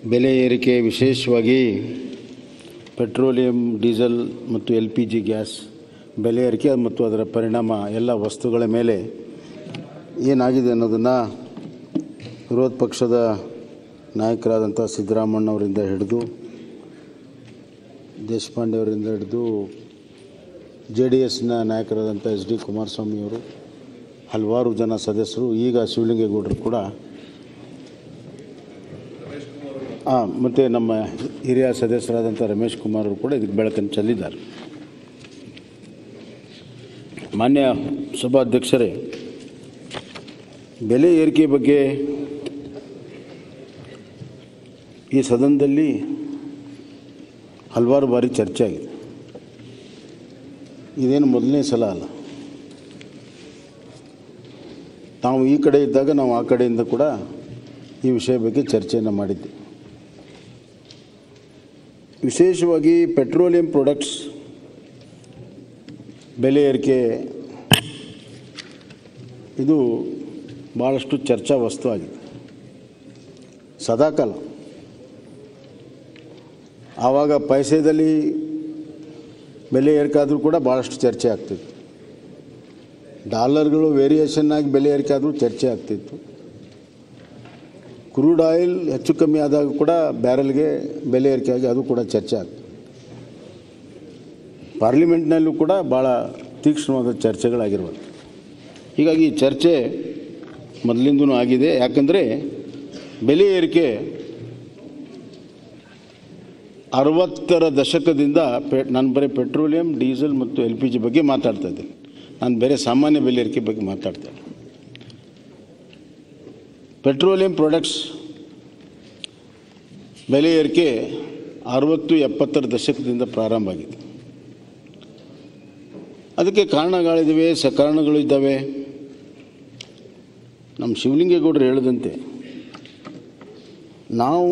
ಬೆಲೆ ಏರಿಕೆ ವಿಶೇಷವಾಗಿ ಪೆಟ್ರೋಲಿಯಂ ಡೀಸೆಲ್ ಮತ್ತು ಎಲ್ ಪಿ ಜಿ ಗ್ಯಾಸ್ ಬೆಲೆ ಏರಿಕೆ ಮತ್ತು ಅದರ ಪರಿಣಾಮ ಎಲ್ಲ ವಸ್ತುಗಳ ಮೇಲೆ ಏನಾಗಿದೆ ಅನ್ನೋದನ್ನು ವಿರೋಧ ಪಕ್ಷದ ನಾಯಕರಾದಂಥ ಸಿದ್ದರಾಮಣ್ಣವರಿಂದ ಹಿಡಿದು ದೇಶಪಾಂಡೆ ಅವರಿಂದ ಹಿಡಿದು ಜೆ ಡಿ ಎಸ್ನ ನಾಯಕರಾದಂಥ ಎಚ್ ಡಿ ಕುಮಾರಸ್ವಾಮಿಯವರು ಹಲವಾರು ಜನ ಸದಸ್ಯರು ಈಗ ಶಿವಲಿಂಗೇಗೌಡರು ಕೂಡ ಹಾಂ ಮತ್ತು ನಮ್ಮ ಹಿರಿಯ ಸದಸ್ಯರಾದಂಥ ರಮೇಶ್ ಕುಮಾರ್ ಅವರು ಕೂಡ ಇದಕ್ಕೆ ಬೆಳಕನ್ನು ಚೆಲ್ಲಿದ್ದಾರೆ ಮಾನ್ಯ ಸಭಾಧ್ಯಕ್ಷರೇ ಬೆಲೆ ಏರಿಕೆ ಬಗ್ಗೆ ಈ ಸದನದಲ್ಲಿ ಹಲವಾರು ಬಾರಿ ಚರ್ಚೆ ಆಗಿದೆ ಇದೇನು ಮೊದಲನೇ ಸಲ ಅಲ್ಲ ನಾವು ಈ ಕಡೆ ಇದ್ದಾಗ ನಾವು ಆ ಕಡೆಯಿಂದ ಕೂಡ ಈ ವಿಷಯ ಬಗ್ಗೆ ಚರ್ಚೆಯನ್ನು ಮಾಡಿದ್ದೆ ವಿಶೇಷವಾಗಿ ಪೆಟ್ರೋಲಿಯಂ ಪ್ರಾಡಕ್ಟ್ಸ್ ಬೆಲೆ ಏರಿಕೆ ಇದು ಭಾಳಷ್ಟು ಚರ್ಚಾ ವಸ್ತು ಆಗಿದೆ ಸದಾಕಾಲ ಆವಾಗ ಪೈಸೆದಲ್ಲಿ ಬೆಲೆ ಏರಿಕೆ ಆದರೂ ಕೂಡ ಭಾಳಷ್ಟು ಚರ್ಚೆ ಆಗ್ತಿತ್ತು ಡಾಲರ್ಗಳು ವೇರಿಯೇಷನ್ ಆಗಿ ಬೆಲೆ ಏರಿಕೆ ಆದರೂ ಚರ್ಚೆ ಆಗ್ತಿತ್ತು ಕ್ರೂಡ್ ಆಯಿಲ್ ಹೆಚ್ಚು ಕಮ್ಮಿ ಆದಾಗ ಕೂಡ ಬ್ಯಾರಲ್ಗೆ ಬೆಲೆ ಏರಿಕೆ ಆಗಿ ಅದು ಕೂಡ ಚರ್ಚೆ ಆಗ್ತದೆ ಪಾರ್ಲಿಮೆಂಟ್ನಲ್ಲೂ ಕೂಡ ಭಾಳ ತೀಕ್ಷ್ಣವಾದ ಚರ್ಚೆಗಳಾಗಿರುವಂಥ ಹೀಗಾಗಿ ಈ ಚರ್ಚೆ ಮೊದಲಿಂದನೂ ಆಗಿದೆ ಯಾಕಂದರೆ ಬೆಲೆ ಏರಿಕೆ ಅರವತ್ತರ ದಶಕದಿಂದ ಪೆ ನಾನು ಬರೀ ಪೆಟ್ರೋಲಿಯಂ ಡೀಸೆಲ್ ಮತ್ತು ಎಲ್ ಪಿ ಜಿ ಬಗ್ಗೆ ಮಾತಾಡ್ತಾ ಇದ್ದೀನಿ ನಾನು ಬೇರೆ ಸಾಮಾನ್ಯ ಬೆಲೆ ಏರಿಕೆ ಬಗ್ಗೆ ಮಾತಾಡ್ತಾ ಇಲ್ಲ ಪೆಟ್ರೋಲಿಯಂ ಪ್ರಾಡಕ್ಟ್ಸ್ ಬೆಲೆ ಏರಿಕೆ ಅರವತ್ತು ಎಪ್ಪತ್ತರ ದಶಕದಿಂದ ಪ್ರಾರಂಭ ಆಗಿದೆ ಅದಕ್ಕೆ ಕಾರಣಗಳಿದ್ದಾವೆ ಸಕಾರಣಗಳು ಇದ್ದಾವೆ ನಮ್ಮ ಶಿವಲಿಂಗೇಗೌಡರು ಹೇಳಿದಂತೆ ನಾವು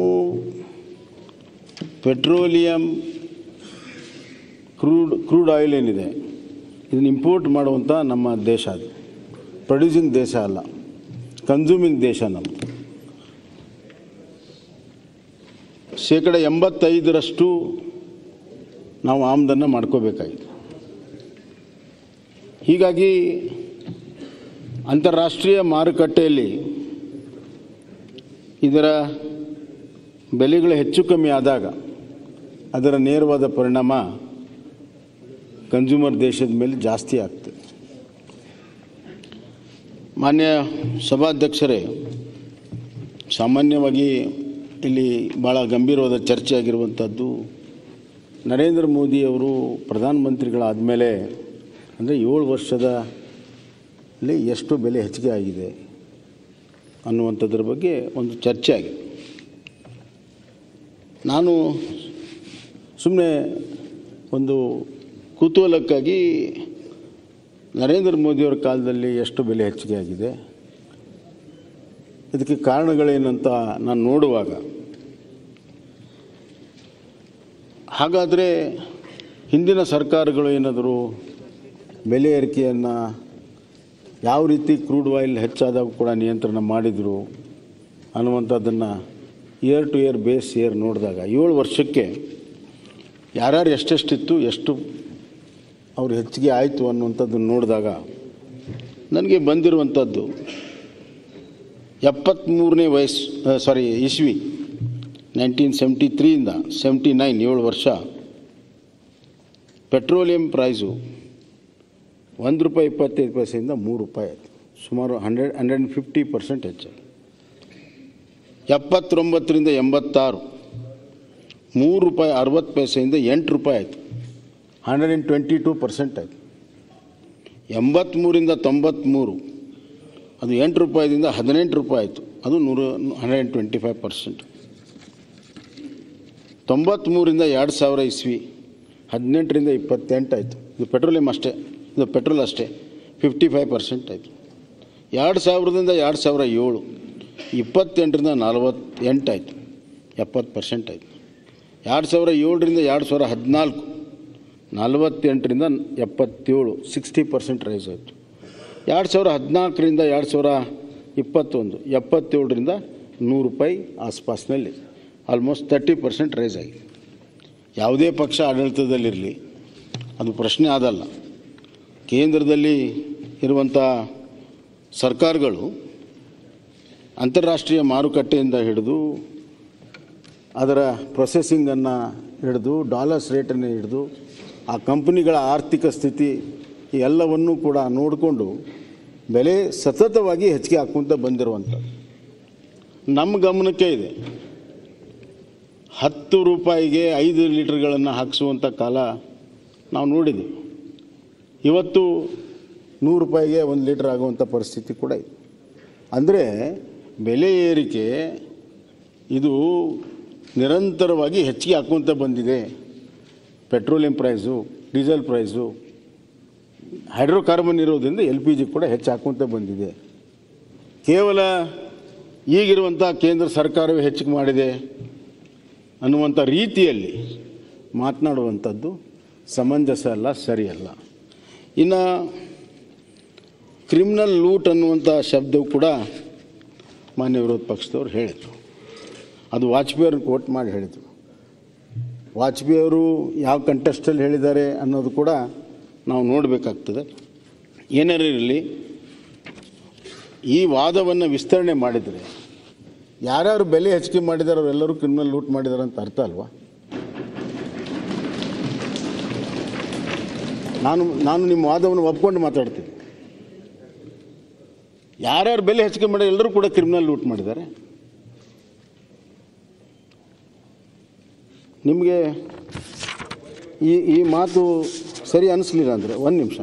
ಪೆಟ್ರೋಲಿಯಂ ಕ್ರೂಡ್ ಕ್ರೂಡ್ ಆಯಿಲ್ ಏನಿದೆ ಇದನ್ನು ಇಂಪೋರ್ಟ್ ಮಾಡುವಂಥ ನಮ್ಮ ದೇಶ ಅದು ಪ್ರೊಡ್ಯೂಸಿಂಗ್ ದೇಶ ಅಲ್ಲ ಕನ್ಸ್ಯೂಮಿಂಗ್ ದೇಶ ನಮ್ಮದು ಶೇಕಡ ಎಂಬತ್ತೈದರಷ್ಟು ನಾವು ಆಮದನ್ನು ಮಾಡ್ಕೋಬೇಕಾಗಿದೆ ಹೀಗಾಗಿ ಅಂತಾರಾಷ್ಟ್ರೀಯ ಮಾರುಕಟ್ಟೆಯಲ್ಲಿ ಇದರ ಬೆಲೆಗಳು ಹೆಚ್ಚು ಕಮ್ಮಿ ಆದಾಗ ಅದರ ನೇರವಾದ ಪರಿಣಾಮ ಕನ್ಸ್ಯೂಮರ್ ದೇಶದ ಮೇಲೆ ಜಾಸ್ತಿ ಆಗ್ತದೆ ಮಾನ್ಯ ಸಭಾಧ್ಯಕ್ಷರೇ ಸಾಮಾನ್ಯವಾಗಿ ಇಲ್ಲಿ ಭಾಳ ಗಂಭೀರವಾದ ಚರ್ಚೆ ಆಗಿರುವಂಥದ್ದು ನರೇಂದ್ರ ಮೋದಿಯವರು ಪ್ರಧಾನಮಂತ್ರಿಗಳಾದ ಮೇಲೆ ಅಂದರೆ ಏಳು ವರ್ಷದಲ್ಲಿ ಎಷ್ಟು ಬೆಲೆ ಹೆಚ್ಚಿಗೆ ಆಗಿದೆ ಅನ್ನುವಂಥದ್ರ ಬಗ್ಗೆ ಒಂದು ಚರ್ಚೆ ಆಗಿದೆ ನಾನು ಸುಮ್ಮನೆ ಒಂದು ಕುತೂಹಲಕ್ಕಾಗಿ ನರೇಂದ್ರ ಮೋದಿಯವರ ಕಾಲದಲ್ಲಿ ಎಷ್ಟು ಬೆಲೆ ಹೆಚ್ಚಿಗೆ ಆಗಿದೆ ಇದಕ್ಕೆ ಕಾರಣಗಳೇನಂತ ನಾನು ನೋಡುವಾಗ ಹಾಗಾದರೆ ಹಿಂದಿನ ಸರ್ಕಾರಗಳು ಏನಾದರೂ ಬೆಲೆ ಏರಿಕೆಯನ್ನು ಯಾವ ರೀತಿ ಕ್ರೂಡ್ ಆಯಿಲ್ ಹೆಚ್ಚಾದಾಗ ಕೂಡ ನಿಯಂತ್ರಣ ಮಾಡಿದರು ಅನ್ನುವಂಥದ್ದನ್ನು year to year base year ನೋಡಿದಾಗ ಏಳು ವರ್ಷಕ್ಕೆ ಯಾರ್ಯಾರು ಎಷ್ಟೆಷ್ಟಿತ್ತು ಎಷ್ಟು ಅವ್ರು ಹೆಚ್ಚಿಗೆ ಆಯಿತು ಅನ್ನುವಂಥದ್ದನ್ನು ನೋಡಿದಾಗ ನನಗೆ ಬಂದಿರುವಂಥದ್ದು ಎಪ್ಪತ್ತ್ಮೂರನೇ ವಯಸ್ಸು ಸಾರಿ ಇಸ್ವಿ ನೈನ್ಟೀನ್ ಸೆವೆಂಟಿ ತ್ರೀಯಿಂದ ಸೆವೆಂಟಿ ನೈನ್ ಏಳು ವರ್ಷ ಪೆಟ್ರೋಲಿಯಂ ಪ್ರೈಸು ಒಂದು ರೂಪಾಯಿ ಇಪ್ಪತ್ತೈದು ಪೈಸೆಯಿಂದ ಮೂರು ರೂಪಾಯಿ ಆಯಿತು ಸುಮಾರು hundred hundred and fifty percent ಹೆಚ್ಚಾಗಿ ಎಪ್ಪತ್ತೊಂಬತ್ತರಿಂದ ಎಂಬತ್ತಾರು ಮೂರು ರೂಪಾಯಿ ಅರವತ್ತು ಪೈಸೆಯಿಂದ ಎಂಟು ರೂಪಾಯಿ ಆಯಿತು hundred and twenty two percent ಆಯಿತು ಎಂಬತ್ತ್ಮೂರಿಂದ ತೊಂಬತ್ತ್ಮೂರು ಅದು ಎಂಟು ರೂಪಾಯಿದಿಂದ ಹದಿನೆಂಟು ರೂಪಾಯಿ ಆಯಿತು ಅದು ನೂರು hundred and twenty five percent ತೊಂಬತ್ತ್ಮೂರಿಂದ ಎರಡು ಸಾವಿರ ಇಸ್ವಿ ಹದಿನೆಂಟರಿಂದ ಇಪ್ಪತ್ತೆಂಟು ಆಯಿತು ಇದು ಪೆಟ್ರೋಲಿಯಂ ಅಷ್ಟೇ ಇದು ಪೆಟ್ರೋಲ್ ಅಷ್ಟೇ ಫಿಫ್ಟಿ ಫೈವ್ ಪರ್ಸೆಂಟ್ ಆಯಿತು ಎರಡು ಸಾವಿರದಿಂದ ಎರಡು ಸಾವಿರ ಏಳು ಇಪ್ಪತ್ತೆಂಟರಿಂದ ನಲವತ್ತೆಂಟು ಆಯಿತು ಎಪ್ಪತ್ತು ಪರ್ಸೆಂಟ್ ಆಯಿತು ಎರಡು ಸಾವಿರ ಏಳರಿಂದ ಎರಡು ಸಾವಿರ ಹದಿನಾಲ್ಕು ನಲವತ್ತೆಂಟರಿಂದ ಎಪ್ಪತ್ತೇಳು ಸಿಕ್ಸ್ಟಿ ಪರ್ಸೆಂಟ್ ರೈಸ್ ಆಯಿತು ಎರಡು ಸಾವಿರ ಹದಿನಾಲ್ಕರಿಂದ ಎರಡು ಸಾವಿರ ಇಪ್ಪತ್ತೊಂದು ಎಪ್ಪತ್ತೇಳರಿಂದ ನೂರು ರೂಪಾಯಿ ಆಸ್ಪಾಸ್ನಲ್ಲಿ ಆಲ್ಮೋಸ್ಟ್ ತರ್ಟಿ ಪರ್ಸೆಂಟ್ ರೈಸ್ ಆಗಿದೆ ಯಾವುದೇ ಪಕ್ಷ ಆಡಳಿತದಲ್ಲಿರಲಿ ಅದು ಪ್ರಶ್ನೆ ಆದಲ್ಲ ಕೇಂದ್ರದಲ್ಲಿ ಇರುವಂಥ ಸರ್ಕಾರಗಳು ಅಂತಾರಾಷ್ಟ್ರೀಯ ಮಾರುಕಟ್ಟೆಯಿಂದ ಹಿಡಿದು ಅದರ ಪ್ರೊಸೆಸಿಂಗನ್ನು ಹಿಡಿದು ಡಾಲರ್ಸ್ ರೇಟನ್ನು ಹಿಡಿದು ಆ ಕಂಪನಿಗಳ ಆರ್ಥಿಕ ಸ್ಥಿತಿ ಈ ಎಲ್ಲವನ್ನೂ ಕೂಡ ನೋಡಿಕೊಂಡು ಬೆಲೆ ಸತತವಾಗಿ ಹೆಚ್ಚಿಗೆ ಹಾಕ್ಕೊಂತ ಬಂದಿರುವಂಥದ್ದು ನಮ್ಮ ಗಮನಕ್ಕೆ ಇದೆ ಹತ್ತು ರೂಪಾಯಿಗೆ ಐದು ಲೀಟರ್ಗಳನ್ನು ಹಾಕಿಸುವಂಥ ಕಾಲ ನಾವು ನೋಡಿದ್ದೀವಿ ಇವತ್ತು ನೂರು ರೂಪಾಯಿಗೆ ಒಂದು ಲೀಟರ್ ಆಗುವಂಥ ಪರಿಸ್ಥಿತಿ ಕೂಡ ಇದೆ ಅಂದರೆ ಬೆಲೆ ಏರಿಕೆ ಇದು ನಿರಂತರವಾಗಿ ಹೆಚ್ಚಿಗೆ ಹಾಕ್ಕೊಂತ ಬಂದಿದೆ petroleum price diesel price hydrocarbon ಇರೋದ್ರಿಂದ ಎಲ್ ಪಿ ಜಿ ಕೂಡ ಹೆಚ್ಚು ಹಾಕ್ಕೊಂತ ಬಂದಿದೆ ಕೇವಲ ಈಗಿರುವಂಥ ಕೇಂದ್ರ ಸರ್ಕಾರವೇ ಹೆಚ್ಚಿಗೆ ಮಾಡಿದೆ ಅನ್ನುವಂಥ ರೀತಿಯಲ್ಲಿ ಮಾತನಾಡುವಂಥದ್ದು ಸಮಂಜಸ ಅಲ್ಲ ಸರಿಯಲ್ಲ ಇನ್ನು ಕ್ರಿಮಿನಲ್ ಲೂಟ್ ಅನ್ನುವಂಥ ಶಬ್ದವು ಕೂಡ ಮಾನ್ಯ ವಿರೋಧ ಪಕ್ಷದವ್ರು ಹೇಳಿದರು ಅದು ವಾಜಪೇಯಿ ಅವ್ರನ್ನ ಕೋಟ್ ಮಾಡಿ ಹೇಳಿದರು ವಾಜಪೇಯಿ ಅವರು ಯಾವ ಕಂಟೆಸ್ಟಲ್ಲಿ ಹೇಳಿದ್ದಾರೆ ಅನ್ನೋದು ಕೂಡ ನಾವು ನೋಡಬೇಕಾಗ್ತದೆ ಏನಾರೇ ಇರಲಿ ಈ ವಾದವನ್ನು ವಿಸ್ತರಣೆ ಮಾಡಿದರೆ ಯಾರ್ಯಾರು ಬೆಲೆ ಹೆಚ್ಚಿಗೆ ಮಾಡಿದ್ದಾರೆ ಅವರೆಲ್ಲರೂ ಕ್ರಿಮಿನಲ್ ಲೂಟ್ ಮಾಡಿದ್ದಾರೆ ಅಂತ ಅರ್ಥ ಅಲ್ವಾ ನಾನು ನಾನು ನಿಮ್ಮ ವಾದವನ್ನು ಒಪ್ಕೊಂಡು ಮಾತಾಡ್ತೀನಿ ಯಾರ್ಯಾರು ಬೆಲೆ ಹೆಚ್ಚಿಗೆ ಮಾಡಿ ಎಲ್ಲರೂ ಕೂಡ ಕ್ರಿಮಿನಲ್ ಲೂಟ್ ಮಾಡಿದ್ದಾರೆ ನಿಮಗೆ ಈ ಈ ಮಾತು ಸರಿ ಅನಿಸ್ಲಿಲ್ಲ ಅಂದರೆ ಒಂದು ನಿಮಿಷ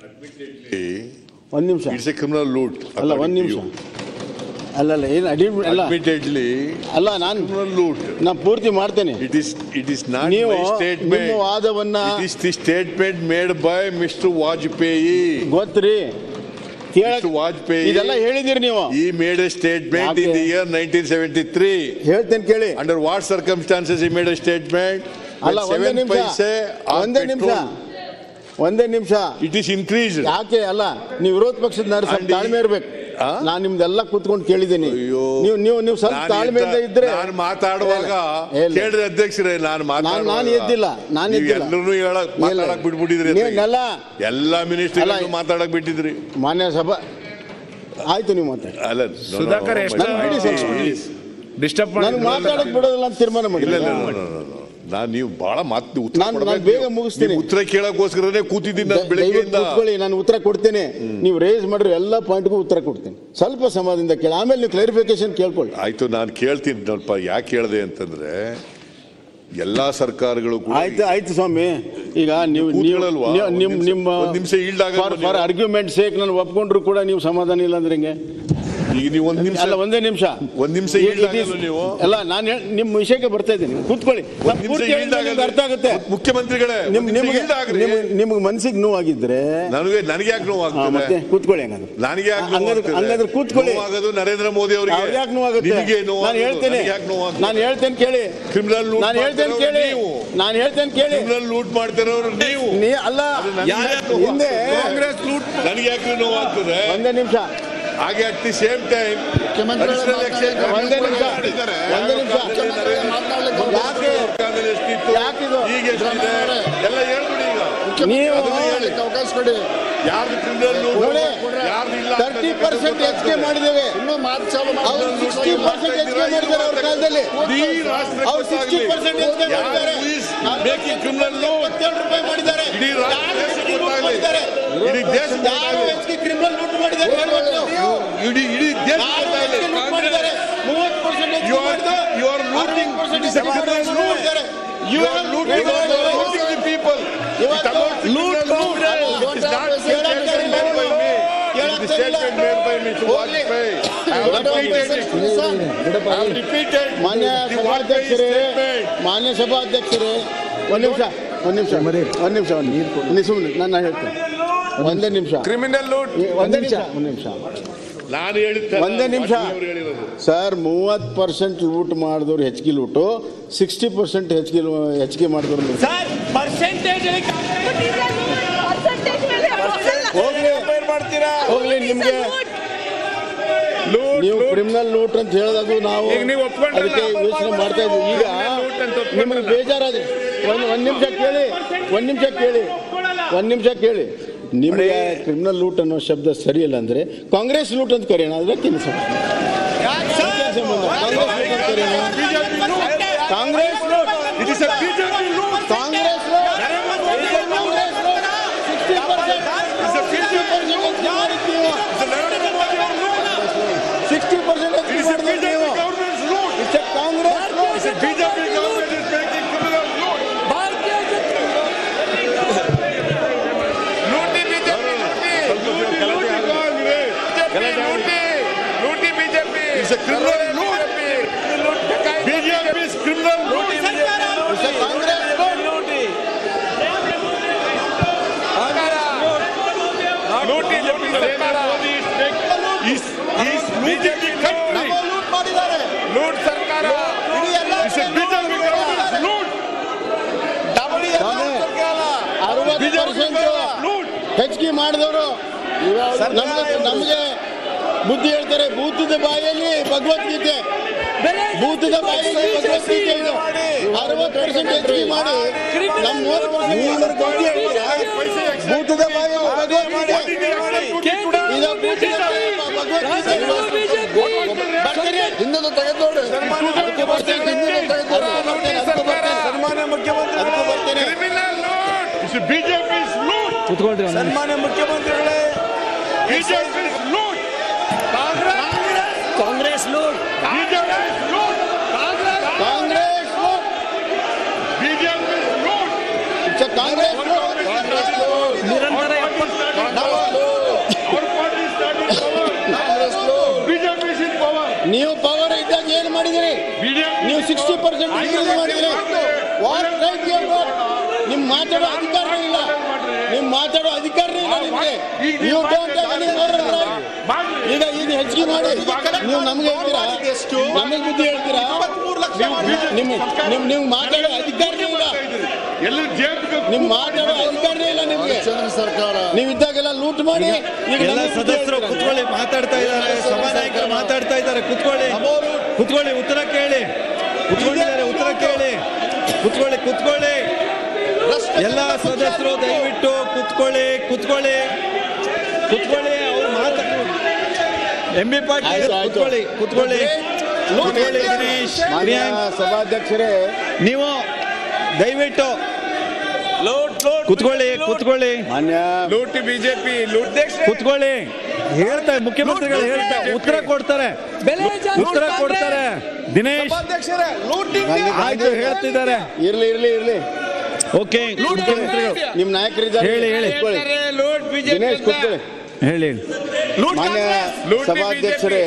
ಒಂದು ನಿಮಿಷ It's a criminal loot. ಅಲ್ಲ ಒಂದು ನಿಮಿಷ ಅಲ್ಲಲ್ಲ ಏನು ಅಡಿ ಅಲ್ಲ Admittedly, ಅಲ್ಲ ನಾನು criminal loot. ನಾನು ಪೂರ್ತಿ ಮಾಡ್ತೇನೆ It is, it is not ನೀವು my statement. ನಿಮ್ಮ ವಾದವನ್ನ It is the statement made by Mr. Vajpayee. ಗೊತ್ತ್ರಿ ಕೇಳಕ್ Mr. Vajpayee. ಇದೆಲ್ಲ ಹೇಳಿದಿರಿ ನೀವು He made a statement in ಯಾಕೆ? the year 1973. ಹೇಳ್ತೇನೆ ಕೇಳಿ Under what circumstances he made a statement? ಅಲ್ಲ When ಒಂದೇ seven ನಿಮಿಷ paise on ಒಂದೇ ನಿಮಿಷ petrol, ಒಂದೇ ನಿಮಿಷ It is increased. ಯಾಕೆ ಅಲ್ಲ ನೀವು ವಿರೋಧ ಪಕ್ಷದ ಸ್ವಲ್ಪ And ಈ- ತಾಳ್ಮೆ ಇರ್ಬೇಕು ಆ? ನಾನು ನಿಮ್ದೆಲ್ಲ ಕೂತ್ಕೊಂಡು ಕೇಳಿದ್ದೀನಿ ಅಯ್ಯೋ. ನೀವು ನೀವು ನೀವು ಸ್ವಲ್ಪ ನಾನು ತಾಳ್ಮೆಯಿಂದ ಇದ್ದ- ಇದ್ರೆ ನಾನು ಮಾತಾಡುವಾಗ ಇಲ್ಲ, ಇಲ್ಲ. ಕೇಳ್ರಿ ಅಧ್ಯಕ್ಷರೇ ನಾನು ನಾನು ಮಾತಾಡುವಾಗ ನಾನು ಎದ್ದಿಲ್ಲ ನಾನು ನೀವು ಎದ್ದಿಲ್ಲ ಎಲ್ಲರೂ ಹೇಳಕ್ ಮಾತಾಡಕ್ ಬಿಟ್ಬಿಟ್ಟಿದ್ರಿ ನೀವು ನೆಲ ಎಲ್ಲಾ ಮಿನಿಸ್ಟರ್ ಅಲ್ಲ, ಮಾತಾಡಕ್ ಬಿಟ್ಟಿದ್ರಿ ಮಾನ್ಯ ಸಭಾ ಆಯ್ತು ನೀವು ಮಾತಾಡಿ ಅಲ್ಲ no, no, ಸುಧಾಕರ್ no, ಎಷ್ಟು ನಾನು ಬಿಡಿ ಸ್ವಲ್ಪ. please. ಡಿಸ್ಟರ್ಬ್ ನನಗೆ ಮಾತಾಡಕ್ ಬಿಡೋದಿಲ್ಲ ಅಂತ ತೀರ್ಮಾನ ಮಾಡಿ ಇಲ್ಲ ಇಲ್ಲ ಇಲ್ಲ, ಇಲ್ಲ, ಇಲ್ಲ. ನಾನು ನೀವು ಬಹಳ ಮಾತು ಉತ್ತರ ನಾನು- ನಾನು ಕೊಡ್ಬೇಕು. ಬೇಗ ಮುಗಿಸ್ತೀನಿ. ನೀವು ಉತ್ತರ ಕೇಳಕ್ಕೋಸ್ಕರನೇ ಕೂತಿದ್ದೀನಿ ನಾನು ದಯವಿಟ್ಟು ಬೆಳಿಗ್ಗೆಯಿಂದ ಕೂತ್ಕೊಳ್ಳಿ ನಾನು ಉತ್ತರ ಕೊಡ್ತೇನೆ ನೀವು ರೇಸ್ ಮಾಡಿರೋ ಎಲ್ಲ ಪಾಯಿಂಟ್ಗೂ ಉತ್ತರ ಕೊಡ್ತೀನಿ ಸ್ವಲ್ಪ ಸಮಾಧಾನದಿಂದ ಕೇಳಿ ಆಮೇಲೆ ನೀವು ಕ್ಲಾರಿಫಿಕೇಶನ್ ಕೇಳ್ಕೊಳ್ಳಿ ಆಯ್ತು ನಾನು ಕೇಳ್ತೀನಿ ಸ್ವಲ್ಪ ಯಾಕೆ ಕೇಳಿದೆ ಅಂತಂದ್ರೆ ಎಲ್ಲಾ ಸರ್ಕಾರಗಳು ಕೂಡ ಆಯ್ತು ಆಯ್ತು ಸ್ವಾಮಿ ಈಗ ನೀವು ನೀವು ಕೂತ್ಕೊಳ್ಳಲ್ವಾ? ನೀವು- ಒಂದ್ ನಿಮ್ ನಿಮಿಷ- ನಿಮ್ಮ ಒಂದ್ ನಿಮಿಷ yield ಆಗಲ್ವಾ ಫಾರ್ ನೀವು? ಆರ್ಗ್ಯುಮೆಂಟ್ ಸೇಕ್ ನಾನು ಒಪ್ಕೊಂಡ್ರು ಕೂಡ ನೀವು ಸಮಾಧಾನ ಇಲ್ಲ ಅಂದ್ರೆ ಹೆಂಗೆ ಈಗ ನೀವು ಒಂದ್ ನಿಮಿಷ ಅಲ್ಲ ಒಂದೇ ನಿಮಿಷ ಒಂದ್ ನಿಮಿಷ It- yield it is- ಆಗಲ್ವಾ ನೀವು? ಅಲ್ಲ ನಾನು ಹೇಳ್- ನಿಮ್ಮ ವಿಷಯಕ್ಕೆ ಬರ್ತಾ ಇದ್ದೀನಿ ಕೂತ್ಕೊಳ್ಳಿ ನಾನು ಒಂದ್ ನಿಮಿಷ ಪೂರ್ತಿ yield ಹೇಳಿದ್ರೆ ನಿಮ್ಗೆ ಆಗಲ್ವಾ? ಅರ್ಥ ಆಗುತ್ತೆ ಮುಖ್ಯಮಂತ್ರಿಗಳೇ ನಿಮ್ ಒಂದ್ ನಿಮಿಷ ನಿಮ್ಗೆ yield ಆಗ್ರಿ. ನಿಮ್ಗೆ- ನಿಮ್ಗೆ ಮನ್ಸಿಗೆ ನೋವಾಗಿದ್ರೆ ನನಗೆ ನನಗೆ ಯಾಕೆ ನೋವು ಹಾ, ಮತ್ತೆ ಆಗ್ತದೆ ಕೂತ್ಕೊಳ್ಳಿ ಹಂಗಂದ್ರೆ ನನಗೆ ಯಾಕೆ ನೋವು ಹಂಗಾದ್ರೆ ಆಗ್ತದೆ? ಹಂಗಾದ್ರೆ ಕೂತ್ಕೊಳ್ಳಿ ನೋವಾಗೋದು ನರೇಂದ್ರ ಮೋದಿ ಅವರಿಗೆ ಅವ್ರಿಗೆ ಯಾಕೆ ನೋವಾಗುತ್ತೆ ನಿಮಗೆ ನೋವು ನಾನು ಹೇಳ್ತೇನೆ ಯಾಕೆ ನೋವು ನಾನು ಹೇಳ್ತೇನೆ ಕೇಳಿ ಕ್ರಿಮಿನಲ್ ಲೂಟ್ ನಾನು ಹೇಳ್ತೇನೆ ಕೇಳಿ ನೀವು ನಾನು ಹೇಳ್ತೇನೆ ಕೇಳಿ ಕ್ರಿಮಿನಲ್ ಲೂಟ್ ಮಾಡ್ತಿರೋರು ನೀವು ನೀ ಅಲ್ಲ ನನಗೆ ಯಾಕೆ ನೋವು ಹಿಂದೆ ಆಗ್ತದೆ? ಕಾಂಗ್ರೆಸ್ ಲೂಟ್ ನನಗೆ ಯಾಕೆ ನೋವು ಆಗ್ತದೆ ಒಂದೇ ನಿಮಿಷ ಹಾಗೆ at the same time additional election ಒಂದೇ ನಿಮಿಷ ಒಂದೇ ನಿಮಿಷ ಯಾಕೆ ಯಾಕಿದು? ಈಗ ಎಷ್ಟಿದೆ ಎಲ್ಲ ಹೇಳ್ಬಿಡಿ ಈಗ ನೀವು ಅದನ್ನ ಹೇಳಿ. ಅವಕಾಶ ಕೊಡಿ ಯಾರ್ದು ಕ್ರಿಮಿನಲ್ ನೋಡಿ, ಯಾರ್ದು ಇಲ್ಲ ತರ್ಟಿ ಪರ್ಸೆಂಟ್ ಹೆಚ್ಚಿಗೆ ಮಾಡಿದ್ದೇವೆ ಇನ್ನೂ ಮಾತು ಚಾಲು ಅವ್ರು ಸಿಕ್ಸ್ಟಿ ಪರ್ಸೆಂಟ್ ಹೆಚ್ಚಿಗೆ ಮಾಡಿದ್ದಾರೆ ಅವ್ರ ಕಾಲದಲ್ಲಿ ಅವ್ರು ಸಿಕ್ಸ್ಟಿ ಪರ್ಸೆಂಟ್ ಹೆಚ್ಚಿಗೆ ಮಾಡಿದ್ದಾರೆ ಮೇಕಿಂಗ್ ಕ್ರಿಮಿನಲ್ ಇಪ್ಪತ್ತೇಳು ರೂಪಾಯಿ ಮಾಡಿದ್ದಾರೆ ಇಡೀ ರಾಷ್ಟ್ರ ಯಾರು ಹೆಚ್ಚಿಗೆ ಲೂಟ್ ಗೊತ್ತಾಗ್ಲಿ. ಮಾಡಿದ್ದಾರೆ? ಇಡೀ ದೇಶ ಯಾರು ಹೆಚ್ಚಿಗೆ ಕ್ರಿಮಿನಲ್ ಲೂಟ್ ಮಾಡಿದ್ದಾರೆ ಹೇಳ್ಬೇಕು ನೀವು. ಇಡೀ ಇಡೀ ದೇಶ ಯಾರು ಹೆಚ್ಚಿಗೆ ಲೂಟ್ ಮಾಡಿದ್ದಾರೆ? ಮೂವತ್ತು ಪರ್ಸೆಂಟ್ ಹೆಚ್ಚಿಗೆ You are- ಮಾಡಿದ್ದು, you are looting. ಅರವತ್ತು ಪರ್ಸೆಂಟ್ It is a ಹೆಚ್ಚಿಗೆ criminal ಲೂಟ್ ಮಾಡಿದ್ದಾರೆ. You are looting, you are looting the people. It's about loot criminal loot. It is not statement made by me. It is the statement made by Mr. Vajpayee. I have repeated it. I have repeated ಮಾನ್ಯ the Vajpayee ಸಭಾಧ್ಯಕ್ಷರೇ statement. ಮಾನ್ಯ ಸಭಾಧ್ಯಕ್ಷರೇ ಒಂದ್ ನಿಮಿಷ ಒಂದ್ ನಿಮಿಷ ಒಂದ್ ನಿಮಿಷ ಒಂದ್ ನಿಮಿಷ ಸುಮ್ಮನೆ ನಾನು ಹೇಳ್ತೇನೆ ಒಂದೇ ನಿಮಿಷ ಕ್ರಿಮಿನಲ್ ಲೂಟ್ ಒಂದೇ ನಿಮಿಷ ಒಂದ್ ನಿಮಿಷ ನಾನು ಹೇಳಿದ್ದೆ ಒಂದೇ ನಿಮಿಷ. ಹೇಳಿರೋದು ಸರ್ ಮೂವತ್ತು ಪರ್ಸೆಂಟ್ ಲೂಟ್ ಮಾಡಿದವ್ರು ಹೆಚ್ಚಿಗೆ ಲೂಟು ಸಿಕ್ಸ್ಟಿ ಪರ್ಸೆಂಟ್ ಹೆಚ್ಚಿಗೆ ಲೂ- ಹೆಚ್ಚಿಗೆ ಮಾಡಿದವ್ರು ಲೂಟು. ಸರ್ ಪರ್ಸೆಂಟೇಜ್ ಹೋಗ್ಲಿ ಹೋಗ್ಲಿ ನಿಮ್ಗೆ ಲೂಟ್, ನೀವು ಲೂಟ್. ಕ್ರಿಮಿನಲ್ ಲೂಟ್ ಅಂತ ಹೇಳಿದಾಗ ನಾವು ಈಗ ನೀವು ಒಪ್ಕೊಂಡ್ರಲ್ಲ? ಅದಕ್ಕೆ ಯೋಚನೆ ಮಾಡ್ತಾ ಇದ್ವಿ ಈಗ Criminal loot ಅಂತ ಒಪ್ಕೊಂಡ್ರಲ್ಲ? ನಿಮಗೆ ಬೇಜಾರಾದ್ರೆ ಒಂದು ಒಂದು ನಿಮಿಷ ಕೇಳಿ ಒಂದು ನಿಮಿಷ ಕೇಳಿ ಒಂದು ನಿಮಿಷ ಕೇಳಿ ನಿಮಗೆ ಕ್ರಿಮಿನಲ್ ಲೂಟ್ ಅನ್ನೋ ಶಬ್ದ ಸರಿಯಲ್ಲ ಅಂದ್ರೆ ಕಾಂಗ್ರೆಸ್ ಲೂಟ್ ಅಂತ ಕರೆಯೋಣ ಅದಕ್ಕಿಂತ ಸಂಬಂಧ ಅದಕ್ಕೇನ್ ಸಂಬಂಧ? ಕಾಂಗ್ರೆಸ್ ಲೂಟ್ ಅಂತ ಕರೆಯೋಣ Congress loot It is a BJP loot. Congress loot Congress loot sixty percent sixty percent ಹೆಚ್ಚಿಗೆ ಮಾಡಿದ್ದು ನೀವು It's a Narendra Modi our loot. Sixty percent It ಹೆಚ್ಚಿಗೆ is a ಮಾಡಿದ್ದು BJP ನೀವು government's loot. It's Congress loot It's a BJP government is making criminal loot. ಲೂಟಿ BJP ಲೂಟಿ ಲೂಟಿ BJP it's a criminal loot BJP is criminal loot it's Congress loot ಲೂಟಿ ಲೂಟಿ ಸರ್ಕಾರ is is BJP country loot ಮಾಡಿದ್ದಾರೆ loot ಸರ್ಕಾರ ಇಡೀ ಎಲ್ಲ it's a BJP government loot ಅರವತ್ತು ಪರ್ಸೆಂಟ್ ಲೂಟ್ ಹೆಚ್ಚಿಗೆ ಮಾಡಿದವರು ನಮಗೆ ನಮಗೆ ಬುದ್ಧಿ ಹೇಳ್ತಾರೆ ಭೂತದ ಬಾಯಲ್ಲಿ ಭಗವದ್ಗೀತೆ ಭೂತದ ಬಾಯಲ್ಲಿ ಭಗವದ್ಗೀತೆ ಇದು ಅರವತ್ತು ಪರ್ಸೆಂಟ್ ಹೆಚ್ಚಿಗೆ ಮಾಡಿ ನಮ್ಮ ಮೂವತ್ತು ಪರ್ಸೆಂಟ್ ಬುದ್ಧಿ ಹೇಳ್ತಾರೆ ಭೂತದ ಬಾಯಲ್ಲಿ ಭಗವದ್ಗೀತೆ ಇದು ಭೂತದ ಬಾಯಲ್ಲಿ ಭಗವದ್ಗೀತೆ ಬರ್ತೀನಿ ಹಿಂದೂ ತೆಗೆದು ನೋಡಿ ಅದಕ್ಕೆ ಬರ್ತೀನಿ ಹಿಂದೂ ತೆಗೆದು ನೋಡಿ ಅದಕ್ಕೆ ಬರ್ತೀನಿ ಸನ್ಮಾನ್ಯ ಮುಖ್ಯಮಂತ್ರಿ ಅದಕ್ಕೂ ಬರ್ತೇನೆ. Criminal loot it's BJP is loot ಕುತ್ಕೊಳ್ರಿ ಒಂದು ನಿಮಿಷ. ಸನ್ಮಾನ್ಯ ಮುಖ್ಯಮಂತ್ರಿಗಳೇ BJP is loot Congress Congress loot BJP is loot Congress Congress loot BJP is loot it's Congress loot Congress loot ನಿರಂತರ ಎಪ್ಪತ್ತು ಬಿಜೆಪಿ ಇಸ್ ಇನ್ ಪವರ್ ನೀವು ಪವರ್ ಇದ್ದಾಗ ಏನು ಮಾಡಿದಿರಿ ನೀವು ಸಿಕ್ಸ್ಟಿ ಪರ್ಸೆಂಟ್ ಇನ್ಕ್ರೀಸ್ ಮಾಡಿದಿರಿ ವಾಟ್ ರೈಟ್ ಯು ಗಾಟ್ ನಿಮ್ ಮಾತಾಡೋ ಅಧಿಕಾರನೇ ಇಲ್ಲ ನಿಮ್ ಮಾತಾಡೋ ಅಧಿಕಾರನೇ ಇಲ್ಲ ನಿಮ್ಗೆ you don't have any moral right ಈಗ ಈಗ ಹೆಚ್ಚಿಗೆ ಮಾಡಿ ನೀವು ನಮ್ಗೆ ಹೇಳ್ತೀರಾ ನಮಗೆ ಬುದ್ಧಿ ಹೇಳ್ತೀರಾ ನಿಮ್ಮ ನಿಮ್ ನೀವು ಮಾತಾಡೋ ಅಧಿಕಾರನೇ ಇಲ್ಲ ಎಲ್ಲ ಜೇಬಿಗೆ ನಿಮ್ ಮಾತಾಡೋ ಅಧಿಕಾರನೇ ಇಲ್ಲ ನಿಮ್ಗೆ ಸರ್ಕಾರ ನೀವು ಇದ್ದಾಗೆಲ್ಲ ಲೂಟ್ ಮಾಡಿ ಈಗ ಎಲ್ಲ ನಮಗೆ ಬುದ್ಧಿ ಸದಸ್ಯರು ಹೇಳ್ತೀರಾ. ಕುತ್ಕೊಳ್ಳಿ ಮಾತಾಡ್ತಾ ಇದ್ದಾರೆ ಸಭಾನಾಯಕರು ಮಾತಾಡ್ತಾ ಇದ್ದಾರೆ ಕುತ್ಕೊಳ್ಳಿ ಕುತ್ಕೊಳ್ಳಿ ಉತ್ತರ ಕೇಳಿ ಕುತ್ಕೊಂಡಿದ್ದಾರೆ ಉತ್ತರ ಕೇಳಿ ಕುತ್ಕೊಳ್ಳಿ ಕುತ್ಕೊಳ್ಳಿ ಎಲ್ಲ ಸದಸ್ಯರು ದಯವಿಟ್ಟು ಕುತ್ಕೊಳ್ಳಿ ಕುತ್ಕೊಳ್ಳಿ ಕುತ್ಕೊಳ್ಳಿ ಅವ್ರು ಮಾತಾಡ ಎಂ ಬಿ ಪಾಟೀಲ್ ಆಯ್ತು, ಆಯ್ತು. ಕುತ್ಕೊಳ್ಳಿ ಕುತ್ಕೊಳ್ಳಿ ಕುತ್ಕೊಳ್ಳಿ ಗಿರೀಶ್ ಮಾನ್ಯ ಪ್ರಿಯಾಂಕ್ ಸಭಾಧ್ಯಕ್ಷರೇ ನೀವು ದಯವಿಟ್ಟು ಕುತ್ಕೊಳ್ಳಿ ಕುತ್ಕೊಳ್ಳಿ ಮಾನ್ಯ ಲೂಟ್ ಬಿಜೆಪಿ ಲೂಟ್ ಕುತ್ಕೊಳ್ಳಿ ಹೇಳ್ತಾರೆ ಮುಖ್ಯಮಂತ್ರಿಗಳು ಹೇಳ್ತಾರೆ ಉತ್ತರ ಕೊಡ್ತಾರೆ ಉತ್ತರ ಕೊಡ್ತಾರೆ ದಿನೇಶ್ ಆಯ್ತು ಹೇಳ್ತಿದ್ದಾರೆ ಇರ್ಲಿ ಇರ್ಲಿ ಇರ್ಲಿ ಓಕೆ ಮುಖ್ಯಮಂತ್ರಿಗಳು ನಿಮ್ ನಾಯಕರಿದ್ದಾರೆ ಹೇಳಿ, ಹೇಳಿ. ಕೂತ್ಕೊಳ್ಳಿ. ಲೂಟ್ ದಿನೇಶ್ ಕೂತ್ಕೊಳ್ಳಿ ಹೇಳಿ ಮಾನ್ಯ ಲೂಟಿ ಸಭಾಧ್ಯಕ್ಷರೇ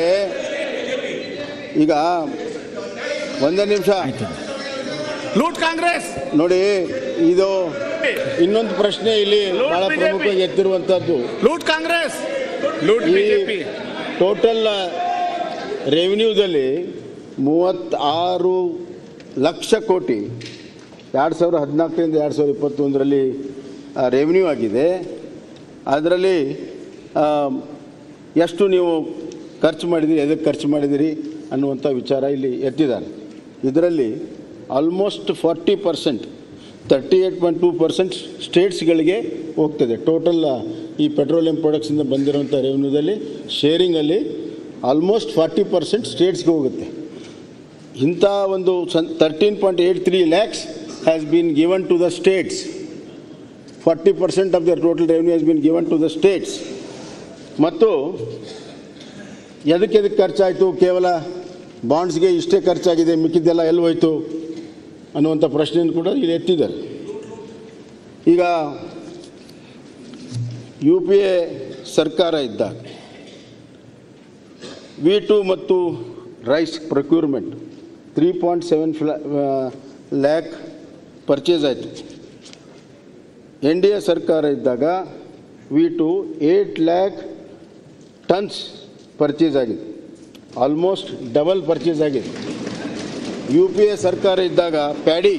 ಈಗ ಒಂದೇ ನಿಮಿಷ ಲೂಟ್ ಕಾಂಗ್ರೆಸ್ ನೋಡಿ ಇದು ಇನ್ನೊಂದು ಪ್ರಶ್ನೆ ಇಲ್ಲಿ ಬಹಳ ಪ್ರಮುಖವಾಗಿ ಎತ್ತಿರುವಂತದ್ದು ಲೂಟ್ ಕಾಂಗ್ರೆಸ್ ಲೂಟ್ ಈ ಬಿಜೆಪಿ ಟೋಟಲ್ ರೆವಿನ್ಯೂದಲ್ಲಿ ಮೂವತ್ತಾರು ಲಕ್ಷ ಕೋಟಿ ಎರಡು ಸಾವಿರ ಹದಿನಾಲ್ಕರಿಂದ ಎರಡು ಸಾವಿರ ಇಪ್ಪತ್ತೊಂದರಲ್ಲಿ ರೆವಿನ್ಯೂ ಆಗಿದೆ ಅದರಲ್ಲಿ ಆ, ಎಷ್ಟು ನೀವು ಖರ್ಚು ಮಾಡಿದಿರಿ ಎದಕ್ಕೆ ಖರ್ಚು ಮಾಡಿದಿರಿ ಅನ್ನುವಂಥ ವಿಚಾರ ಇಲ್ಲಿ ಎತ್ತಿದ್ದಾರೆ ಇದರಲ್ಲಿ almost forty percent thirty eight point two percent ಸ್ಟೇಟ್ಸ್ಗಳಿಗೆ ಹೋಗ್ತದೆ ಟೋಟಲ್ ಈ ಪೆಟ್ರೋಲಿಯಂ ಪ್ರಾಡಕ್ಟ್ಸಿಂದ ಬಂದಿರುವಂಥ ರೆವೆನ್ಯೂದಲ್ಲಿ ಶೇರಿಂಗಲ್ಲಿ ಆಲ್ಮೋಸ್ಟ್ ಫಾರ್ಟಿ ಪರ್ಸೆಂಟ್ ಸ್ಟೇಟ್ಸ್ಗೆ ಹೋಗುತ್ತೆ ಇಂಥ ಒಂದು sum thirteen point eight three lakhs has been given to the states forty percent of the total revenue has been given to the states ಮತ್ತು ಎದಕ್ಕೆ ಎದಕ್ಕೆ ಖರ್ಚಾಯಿತು ಕೇವಲ ಬಾಂಡ್ಸ್ಗೆ ಇಷ್ಟೇ ಖರ್ಚಾಗಿದೆ ಮಿಕ್ಕಿದ್ದೆಲ್ಲ ಎಲ್ಲಿ ಹೋಯ್ತು ಅನ್ನುವಂಥ ಪ್ರಶ್ನೆಯನ್ನು ಕೂಡ ಇಲ್ಲಿ ಎತ್ತಿದ್ದಾರೆ ಈಗ ಯು ಪಿ ಎ ಸರ್ಕಾರ ಇದ್ದಾಗ ವಿ ಟು ಮತ್ತು rice procurement three point seven ಫ್ಲಾ ಲ್ಯಾಕ್ ಪರ್ಚೇಸ್ ಆಯಿತು ಎನ್ ಡಿ ಎ ಸರ್ಕಾರ ಇದ್ದಾಗ wheat eight lakh tons purchase ಆಗಿದೆ ಆಲ್ಮೋಸ್ಟ್ ಡಬಲ್ ಪರ್ಚೇಸ್ ಆಗಿದೆ ಯು ಪಿ ಎ ಸರ್ಕಾರ ಇದ್ದಾಗ paddy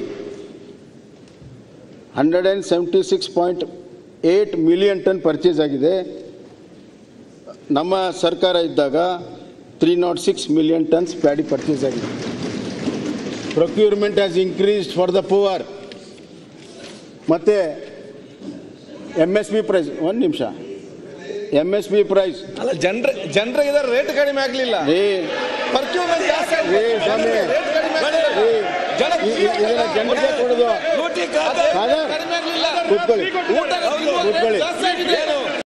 hundred and seventy six point eight million ton purchase ಆಗಿದೆ ನಮ್ಮ ಸರ್ಕಾರ ಇದ್ದಾಗ three nought six million tons paddy purchase ಆಗಿದೆ procurement has increased for the poor ಮತ್ತು ಎಮ್ ಎಸ್ ಪಿ ಪ್ರೈಸ್ ಒಂದು ನಿಮಿಷ ಎಮ್ ಎಸ್ ಪಿ ಪ್ರೈಸ್ ಅಲ್ಲ ಜನರ ಜನರಿಗೆ ರೇಟ್ ಕಡಿಮೆ ಆಗ್ಲಿಲ್ಲ ಏ Procurement ಜಾಸ್ತಿ ಆಗಿದೆ. ಏ ಸ್ವಾಮಿ Rate ಕಡಿಮೆ ಆಗ್ಲಿಲ್ಲ. ಏ, ಜನ- ಇ- ಇದನ್ನ ಜನರಿಗೆ ಕೊಡೋದು ಲೂಟಿ ಖಾತೆ ಖಾದರ್, ಕಡಿಮೆ ಆಗ್ಲಿಲ್ಲ. ಕೂತ್ಕೊಳ್ಳಿ ಊಟ ಕೂತ್ಕೊಳ್ಳಿ ಜಾಸ್ತಿ ಆಗಿದೆ. ಏನು?